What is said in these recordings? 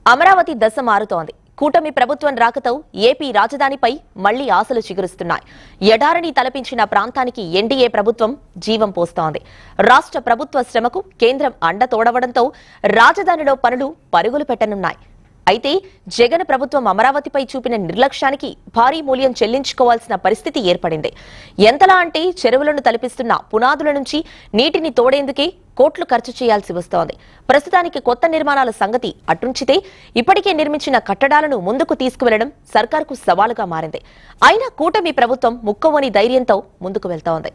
అమరావతి దశ మారుతోంది కూటమి ప్రభుత్వం రాకతో ఏపీ రాజధానిపై మళ్లీ ఆశలు చిగురుస్తున్నాయి ఎడారిని తలపించిన ప్రాంతానికి ఎన్డీఏ ప్రభుత్వం జీవం పోస్తోంది రాష్ట్ర ప్రభుత్వ శ్రమకు కేంద్రం అండ తోడవడంతో రాజధానిలో పనులు పరుగులు పెట్టనున్నాయి అయితే జగన్ ప్రభుత్వం అమరావతిపై చూపిన నిర్లక్ష్యానికి భారీ మూల్యం చెల్లించుకోవాల్సిన పరిస్థితి ఏర్పడింది ఎంతలా అంటే చెరువులను తలపిస్తున్న పునాదుల నుంచి నీటిని తోడేందుకే కోట్లు ఖర్చు చేయాల్సి వస్తోంది ప్రస్తుతానికి కొత్త నిర్మాణాల సంగతి అటుంచితే ఇప్పటికే నిర్మించిన కట్టడాలను ముందుకు తీసుకువెళ్లడం సర్కార్కు సవాలుగా మారింది అయినా కూటమి ప్రభుత్వం ముక్కవని ధైర్యంతో ముందుకు వెళ్తోంది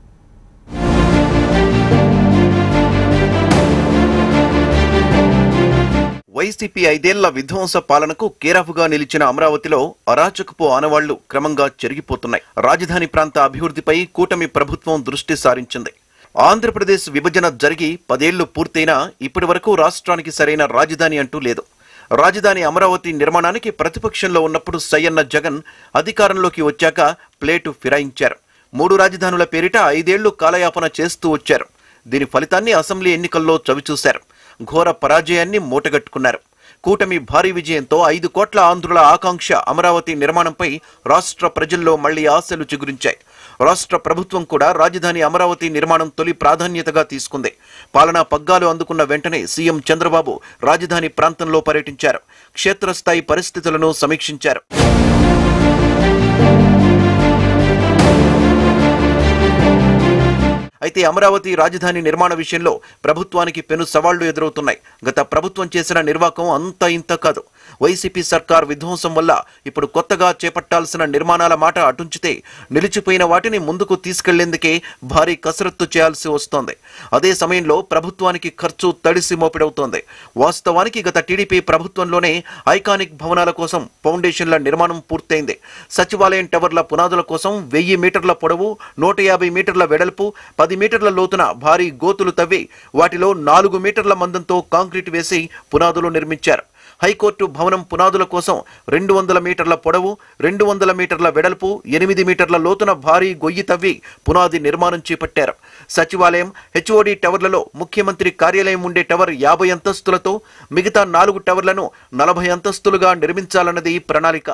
వైసీపీ ఐదేళ్ల విధ్వంస పాలనకు కేరాఫ్గా నిలిచిన అమరావతిలో అరాచకపు ఆనవాళ్లు క్రమంగా చెరిగిపోతున్నాయి రాజధాని ప్రాంత అభివృద్ధిపై కూటమి ప్రభుత్వం దృష్టి సారించింది ఆంధ్రప్రదేశ్ విభజన జరిగి పదేళ్లు పూర్తయినా ఇప్పటి వరకు రాష్ట్రానికి సరైన రాజధాని అంటూ లేదు రాజధాని అమరావతి నిర్మాణానికి ప్రతిపక్షంలో ఉన్నప్పుడు సయ్యన్న జగన్ అధికారంలోకి వచ్చాక ప్లేటు ఫిరాయించారు మూడు రాజధానుల పేరిట ఐదేళ్లు కాలయాపన చేస్తూ వచ్చారు దీని ఫలితాన్ని అసెంబ్లీ ఎన్నికల్లో చవిచూశారు ఘోర పరాజయాన్ని మూటగట్టుకున్నారు కూటమి భారీ విజయంతో ఐదు కోట్ల ఆంధ్రుల ఆకాంక్ష అమరావతి నిర్మాణంపై రాష్ట్ర ప్రజల్లో మళ్లీ ఆశలు చిగురించాయి రాష్ట్ర ప్రభుత్వం కూడా రాజధాని అమరావతి నిర్మాణం తొలి ప్రాధాన్యతగా తీసుకుంది పాలనా పగ్గాలు అందుకున్న వెంటనే సీఎం చంద్రబాబు రాజధాని ప్రాంతంలో పర్యటించారు క్షేత్రస్థాయి పరిస్థితులను సమీక్షించారు అయితే అమరావతి రాజధాని నిర్మాణ విషయంలో ప్రభుత్వానికి పెను సవాళ్లు ఎదురవుతున్నాయి గత ప్రభుత్వం చేసిన నిర్వాకం అంత ఇంత కాదు వైసీపీ సర్కార్ విధ్వంసం వల్ల ఇప్పుడు కొత్తగా చేపట్టాల్సిన నిర్మాణాల మాట అటుంచితే నిలిచిపోయిన వాటిని ముందుకు తీసుకెళ్లేందుకే భారీ కసరత్తు చేయాల్సి వస్తోంది అదే సమయంలో ప్రభుత్వానికి ఖర్చు తడిసి మోపిడవుతోంది వాస్తవానికి గత టీడీపీ ప్రభుత్వంలోనే ఐకానిక్ భవనాల కోసం ఫౌండేషన్ల నిర్మాణం పూర్తయింది సచివాలయం టవర్ల పునాదుల కోసం వెయ్యి మీటర్ల పొడవు నూట యాభై మీటర్ల వెడల్పు పది మీటర్ల లోతున భారీ గోతులు తవ్వి వాటిలో నాలుగు మీటర్ల మందంతో కాంక్రీట్ వేసి పునాదులు నిర్మించారు హైకోర్టు భవనం పునాదుల కోసం రెండు వందల మీటర్ల పొడవు రెండు వందల మీటర్ల వెడల్పు ఎనిమిది మీటర్ల లోతున భారీ గొయ్యి తవ్వి పునాది నిర్మాణం చేపట్టారు సచివాలయం హెచ్ఓడి టవర్లలో ముఖ్యమంత్రి కార్యాలయం ఉండే టవర్ యాభై అంతస్తులతో మిగతా నాలుగు టవర్లను నలభై అంతస్తులుగా నిర్మించాలన్నది ప్రణాళిక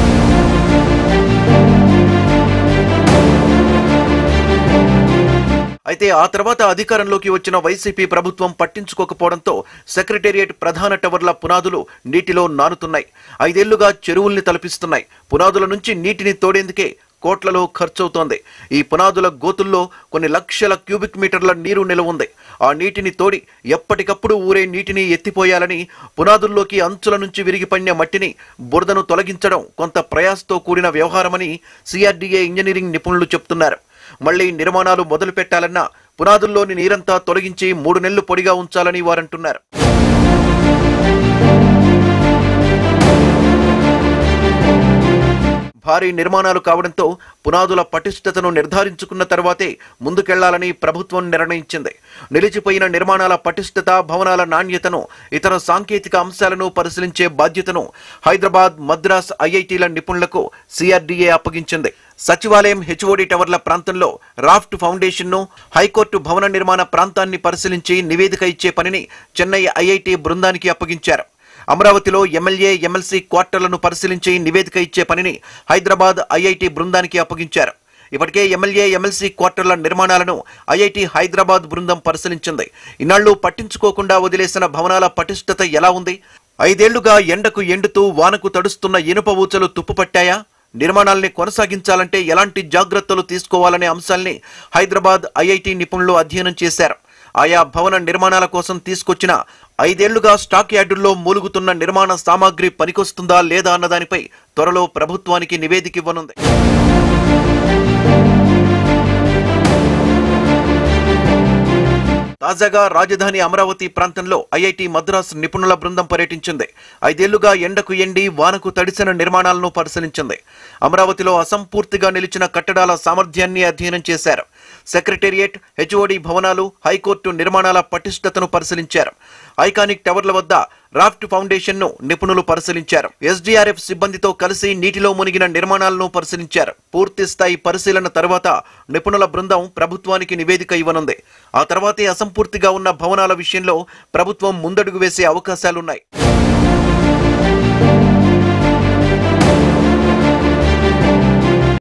అయితే ఆ తర్వాత అధికారంలోకి వచ్చిన వైసీపీ ప్రభుత్వం పట్టించుకోకపోవడంతో సెక్రటేరియట్ ప్రధాన టవర్ల పునాదులు నీటిలో నానుతున్నాయి ఐదేళ్లుగా చెరువుల్ని తలపిస్తున్నాయి పునాదుల నుంచి నీటిని తోడేందుకే కోట్లలో ఖర్చవుతోంది ఈ పునాదుల గోతుల్లో కొన్ని లక్షల క్యూబిక్ మీటర్ల నీరు నిలవ ఉంది ఆ నీటిని తోడి ఎప్పటికప్పుడు ఊరే నీటిని ఎత్తిపోయాలని పునాదుల్లోకి అంచుల నుంచి విరిగిపడిన మట్టిని బురదను తొలగించడం కొంత ప్రయాసతో కూడిన వ్యవహారమని సిఆర్డీఏ ఇంజనీరింగ్ నిపుణులు చెప్తున్నారు మళ్లీ నిర్మాణాలు మొదలు పెట్టాలన్నా పునాదుల్లోని నీరంతా తొలగించి మూడు నెలలు పొడిగా ఉంచాలని వారంటున్నారు భారీ నిర్మాణాలు కావడంతో పునాదుల పటిష్టతను నిర్ధారించుకున్న తర్వాతే ముందుకెళ్లాలని ప్రభుత్వం నిర్ణయించింది నిలిచిపోయిన నిర్మాణాల పటిష్టత భవనాల నాణ్యతను ఇతర సాంకేతిక అంశాలను పరిశీలించే బాధ్యతను హైదరాబాద్ మద్రాస్ ఐఐటీల నిపుణులకు సిఆర్డీఏ అప్పగించింది సచివాలయం హెచ్ఓడి టవర్ల ప్రాంతంలో రాఫ్ట్ ఫౌండేషన్ను హైకోర్టు భవన నిర్మాణ ప్రాంతాన్ని పరిశీలించి నివేదిక ఇచ్చే పనిని చెన్నై ఐఐటి బృందానికి అప్పగించారు అమరావతిలో ఎమ్మెల్యే ఎమ్మెల్సీ క్వార్టర్లను పరిశీలించి నివేదిక ఇచ్చే పనిని హైదరాబాద్ ఐఐటి బృందానికి అప్పగించారు ఇప్పటికే ఎమ్మెల్యే ఎమ్మెల్సీ క్వార్టర్ల నిర్మాణాలను ఐఐటి హైదరాబాద్ బృందం పరిశీలించింది ఇన్నాళ్లు పట్టించుకోకుండా వదిలేసిన భవనాల పటిష్టత ఎలా ఉంది ఐదేళ్లుగా ఎండకు ఎండుతూ వానకు తడుస్తున్న ఇనుప ఊచలు తుప్పుపట్టాయా నిర్మాణాల్ని కొనసాగించాలంటే ఎలాంటి జాగ్రత్తలు తీసుకోవాలనే అంశాల్ని హైదరాబాద్ ఐఐటి నిపుణులు అధ్యయనం చేశారు ఆయా భవన నిర్మాణాల కోసం తీసుకొచ్చిన ఐదేళ్లుగా స్టాక్ యార్డుల్లో మూలుగుతున్న నిర్మాణ సామాగ్రి పనికొస్తుందా లేదా అన్నదానిపై త్వరలో ప్రభుత్వానికి నివేదిక ఇవ్వనుంది తాజాగా రాజధాని అమరావతి ప్రాంతంలో ఐఐటి మద్రాస్ నిపుణుల బృందం పర్యటించింది ఐదేళ్లుగా ఎండకు ఎండి వానకు తడిసిన నిర్మాణాలను పరిశీలించింది అమరావతిలో అసంపూర్తిగా నిలిచిన కట్టడాల సామర్థ్యాన్ని అధ్యయనం చేశారు సెక్రటేరియట్ హెచ్ఓడి భవనాలు హైకోర్టు నిర్మాణాల పటిష్టతను పరిశీలించారు ఐకానిక్ టవర్ల వద్ద రాఫ్ట్ ఫౌండేషన్ ను నిపుణులు పరిశీలించారు ఎస్డీఆర్ఎఫ్ సిబ్బందితో కలిసి నీటిలో మునిగిన నిర్మాణాలను పరిశీలించారు పూర్తి స్థాయి పరిశీలన తర్వాత నిపుణుల బృందం ప్రభుత్వానికి నివేదిక ఇవ్వనుంది ఆ తర్వాతే అసంపూర్తిగా ఉన్న భవనాల విషయంలో ప్రభుత్వం ముందడుగు వేసే అవకాశాలున్నాయి